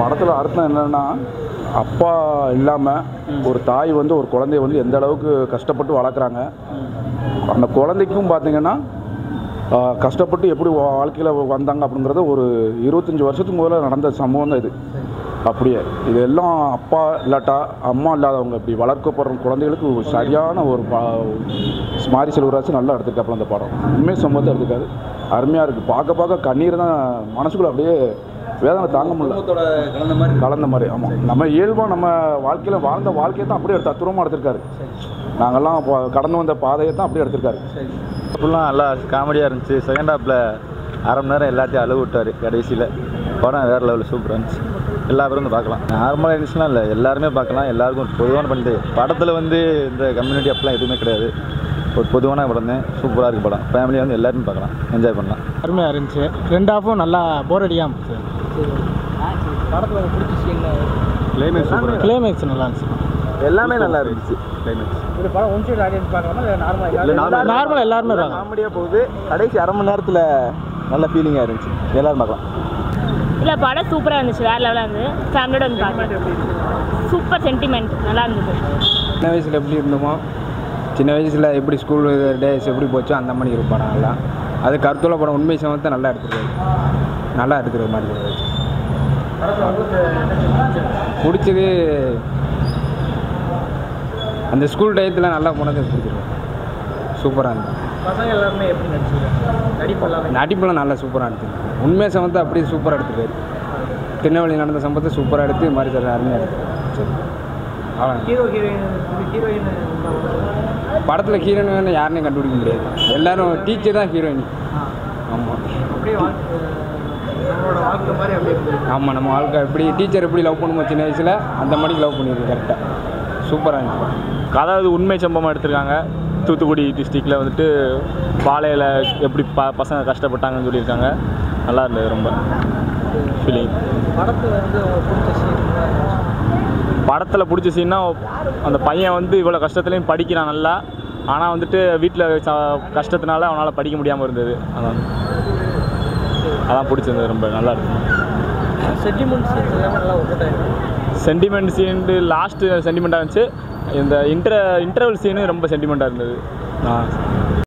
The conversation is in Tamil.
படத்தில் அர்த்தம் என்னன்னா அப்பா இல்லாமல் ஒரு தாய் வந்து ஒரு குழந்தைய வந்து எந்த அளவுக்கு கஷ்டப்பட்டு வளர்க்குறாங்க அந்த குழந்தைக்கும் பார்த்தீங்கன்னா ஆஹ், கஷ்டப்பட்டு எப்படி வாழ்க்கையில் வந்தாங்க அப்படிங்கிறது ஒரு இருபத்தஞ்சி வருஷத்துக்கு முதல்ல நடந்த சம்பவம் தான் இது அப்படியே இதெல்லாம் அப்பா இல்லாட்டா அம்மா இல்லாதவங்க இப்படி வளர்க்கப்படுற குழந்தைகளுக்கு ஒரு சரியான ஒரு பா ஸ்மாரி செல்வராஜ் நல்லா எடுத்திருக்காப்புல அந்த படம் உண்மை சம்பவத்தை எடுத்திருக்காரு அருமையாக இருக்குது பார்க்க பார்க்க கண்ணீர் தான் மனசுக்குள்ள அப்படியே வேதனை தாங்க முடியல குடும்பத்தோட கலந்த மாதிரி கலந்த மாதிரி ஆமாம் நம்ம இயல்பாக நம்ம வாழ்க்கையில் வாழ்ந்த வாழ்க்கையை தான் அப்படியே எடுத்து தத்துரமாக எடுத்திருக்காரு நாங்கள்லாம் பா- கடந்து வந்த பாதையை தான் அப்படியே எடுத்திருக்காரு ஃபுல்லாக நல்லா காமெடியாக இருந்துச்சு செகண்ட் ஹாஃபில் அரை மணி நேரம் எல்லாத்தையும் அழுவு விட்டார் கடைசியில் படம் வேறு லெவலில் சூப்பராக இருந்துச்சு எல்லா பேரும் வந்து பார்க்கலாம் நார்மலாக இருந்துச்சுன்னா இல்லை எல்லாருமே பார்க்கலாம் எல்லாருக்கும் பொதுவான பண்ணிட்டு படத்தில் வந்து இந்த கம்யூனிட்டி அப்பெல்லாம் எதுவுமே கிடையாது ஒரு பொதுவான படம் தான் சூப்பராக இருக்குது படம் ஃபேமிலியாக வந்து எல்லாருமே பார்க்கலாம் என்ஜாய் பண்ணலாம் அருமையாக இருந்துச்சு ரெண்டு ஹாஃபும் நல்லா போர் அடிக்காமல் போச்சு படத்தில் பிடிச்ச சீன் கிளைமேக்ஸ் சூப்பராக கிளைமேக்ஸ் நல்லா இருந்துச்சு எல்லாமே நல்லா இருந்துச்சு கிளைமேக்ஸ் ஒரு படம் ஒன் சைடு ஆடியன்ஸ் பார்க்கலாமா இல்லை இல்லை நார்மலாக நார்மல் எல்லாருமே பார்க்கலாம். காமெடியாக போகுது கடைசி அரை மணி நேரத்தில் நல்ல ஃபீலிங்காக இருந்துச்சு எல்லாரும் பார்க்கலாம் இல்லை படம் சூப்பராக இருந்துச்சு வேறு லெவலாக இருந்தது ஃபேமிலியோட வந்து பார்க்கலாம் சூப்பர் சென்டிமெண்ட் நல்லா இருந்தது சின்ன வயசில் எப்படி இருந்தோமோ சின்ன வயசில் எப்படி ஸ்கூல் டேஸ் எப்படி போச்சோ அந்த மாதிரி இருக்கும் படம் எல்லாம் அது கருத்துள்ள படம் உண்மை சமத்தை நல்லா எடுத்துருக்காரு நல்லா எடுக்கிற மாதிரி இருந்துச்சு. பிடிச்சது அந்த ஸ்கூல் டயத்தில் நல்லா போனது பிடிச்சிருக்கு சூப்பராக இருந்தது பசங்க எல்லாருமே எப்படி நடிச்சிருக்காங்க நடிப்பு எல்லாமே நடிப்புலாம் நல்லா சூப்பராக எடுத்துருக்கு உண்மை சமத்தை அப்படியே சூப்பராக எடுத்துருக்காரு திருநெல்வேலி நடந்த சம்பவத்தை சூப்பராக எடுத்து இது மாதிரி தர அருமையாக எடுத்து சரி அவ்வளோ ஹீரோ ஹீரோயின் ஹீரோயின் படத்தில் ஹீரோயின் வேணும் யாருனையும் கண்டுபிடிக்க முடியாது எல்லாரும் டீச்சர் தான் ஹீரோயின் ஆமாம் அப்படியே வாழ்- நம்மளோட வாழ்க்கை மாதிரி அப்படியே இருந்தது. ஆமாம் நம்ம வாழ்க்கை எப்படி டீச்சர் எப்படி லவ் பண்ணுமோ சின்ன வயசில் அந்த மாதிரி லவ் பண்ணியிருக்கு கரெக்டாக சூப்பராக இருந்துச்சு கதை அது உண்மை சம்பவமாக எடுத்திருக்காங்க தூத்துக்குடி டிஸ்ட்ரிக்டில் வந்துட்டு பாலையில் எப்படி ப பசங்க கஷ்டப்பட்டாங்கன்னு சொல்லியிருக்காங்க நல்லா இருந்தது ரொம்ப ஃபீலிங் படத்தில் வந்து உங்களுக்கு பிடிச்ச சீன் படத்தில் பிடிச்ச சீன்னா அந்த பையன் வந்து இவ்வளோ கஷ்டத்துலையும் படிக்கிறான் நல்லா ஆனால் வந்துட்டு வீட்டில் கஷ்டத்தினால அவனால் படிக்க முடியாமல் இருந்தது அதான் அதான் பிடிச்சிருந்தது ரொம்ப நல்லா இருக்கு சென்டிமெண்ட் சீன்ஸ் எல்லாமே நல்லா ஒர்க் ஆகிடும் சென்டிமெண்ட் சீன் லாஸ்ட்டு சென்டிமெண்ட்டாக இருந்துச்சு இந்த இன்டர் இன்டர்வல் சீனு ரொம்ப சென்டிமெண்ட்டாக இருந்தது ஆ